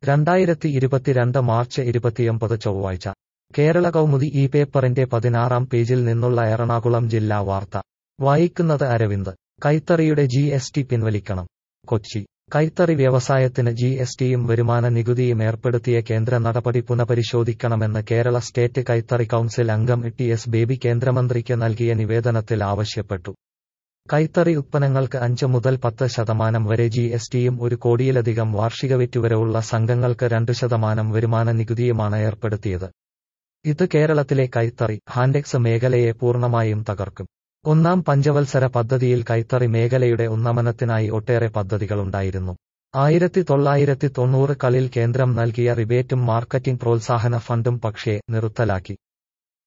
രണ്ടായിരത്തി ഇരുപത്തിരണ്ട് മാർച്ച് ഇരുപത്തിയൊമ്പത് ചൊവ്വാഴ്ച കേരള കൗമുദി ഈ പേപ്പറിന്റെ പതിനാറാം പേജിൽ നിന്നുള്ള എറണാകുളം ജില്ലാ വാർത്ത വായിക്കുന്നത് അരവിന്ദ് കൈത്തറിയുടെ ജി എസ് ടി പിൻവലിക്കണം കൊച്ചി കൈത്തറി വ്യവസായത്തിന് ജി എസ് ടിയും വരുമാന നികുതിയും ഏർപ്പെടുത്തിയ കേന്ദ്ര നടപടി പുനഃപരിശോധിക്കണമെന്ന് കേരള സ്റ്റേറ്റ് കൈത്തറി കൗൺസിൽ അംഗം ടി എസ് ബേബി കേന്ദ്രമന്ത്രിക്ക് നൽകിയ നിവേദനത്തിൽ ആവശ്യപ്പെട്ടു കൈത്തറി ഉത്പന്നങ്ങൾക്ക് അഞ്ച് മുതൽ പത്ത് ശതമാനം വരെ ജി എസ് ടിയും ഒരു കോടിയിലധികം വാർഷിക വിറ്റ് വരെ ഉള്ള സംഘങ്ങൾക്ക് രണ്ട് ശതമാനം വരുമാന നികുതിയുമാണ് ഏർപ്പെടുത്തിയത് ഇത് കേരളത്തിലെ കൈത്തറി ഹാൻഡെക്സ് മേഖലയെ പൂർണ്ണമായും തകർക്കും ഒന്നാം പഞ്ചവത്സര പദ്ധതിയിൽ കൈത്തറി മേഖലയുടെ ഉന്നമനത്തിനായി ഒട്ടേറെ പദ്ധതികളുണ്ടായിരുന്നു ആയിരത്തി തൊള്ളായിരത്തി തൊണ്ണൂറുകളിൽ കേന്ദ്രം നൽകിയ റിബേറ്റും മാർക്കറ്റിംഗ് പ്രോത്സാഹന ഫണ്ടും പക്ഷേ നിർത്തലാക്കി